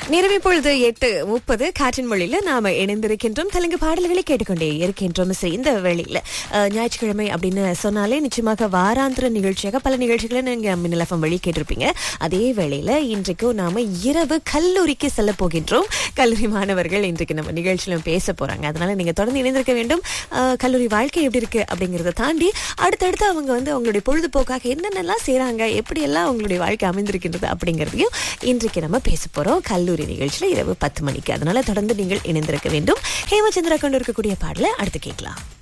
நிறவி பொழுது எட்டு முப்பது காற்றின் மொழியில நாம இணைந்திருக்கின்றோம் தெலுங்கு பாடல்களை கேட்டுக்கொண்டே இருக்கின்றோம் சரி இந்த வேளையில அஹ், ஞாயிற்றுக்கிழமை அப்படின்னு சொன்னாலே நிச்சயமாக வாராந்திர நிகழ்ச்சியாக பல நிகழ்ச்சிகளை நீங்க மின்னலஃபம் வழி கேட்டிருப்பீங்க அதே வேளையில இன்றைக்கும் நாம இரவு கல்லூரிக்கு செல்ல போகின்றோம் கல்லூரி மாணவர்கள் இன்றைக்கு நம்ம நிகழ்ச்சியில பேச போறாங்க அதனால நீங்க தொடர்ந்து இணைந்திருக்க வேண்டும் அஹ், கல்லூரி வாழ்க்கை எப்படி இருக்கு அப்படிங்கறத தாண்டி அடுத்தடுத்து அவங்க வந்து அவங்களுடைய பொழுதுபோக்காக என்னென்னலாம் செய்றாங்க எப்படியெல்லாம் அவங்களுடைய வாழ்க்கை அமைந்திருக்கின்றது அப்படிங்கறதையும் இன்றைக்கு நம்ம பேச போறோம் கல்லூரி நிகழ்ச்சியில இரவு பத்து மணிக்கு அதனால தொடர்ந்து நீங்கள் இணைந்திருக்க வேண்டும் ஹேமச்சந்திரா கொண்டு இருக்கக்கூடிய பாடலை அடுத்து கேட்கலாம்